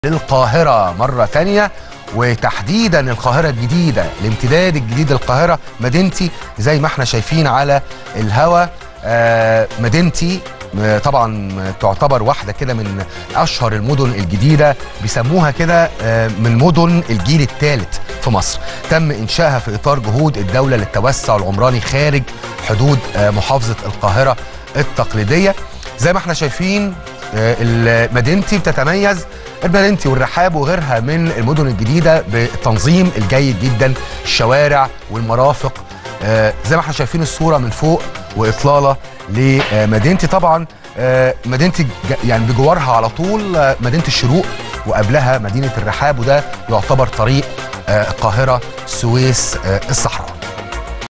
للقاهرة مرة تانية وتحديدا القاهرة الجديدة الامتداد الجديد للقاهرة مدينتي زي ما احنا شايفين على الهوا آه، مدينتي آه، طبعا تعتبر واحدة كده من أشهر المدن الجديدة بيسموها كده آه، من مدن الجيل الثالث في مصر تم إنشائها في إطار جهود الدولة للتوسع العمراني خارج حدود آه، محافظة القاهرة التقليدية زي ما احنا شايفين آه، مدينتي بتتميز المدينتي والرحاب وغيرها من المدن الجديدة بالتنظيم الجيد جدا الشوارع والمرافق آه، زي ما احنا شايفين الصورة من فوق وإطلالة لمدينتي طبعا آه، مدينتي ج- يعني بجوارها على طول آه، مدينة الشروق وقبلها مدينة الرحاب وده يعتبر طريق آه، القاهرة السويس آه، الصحراء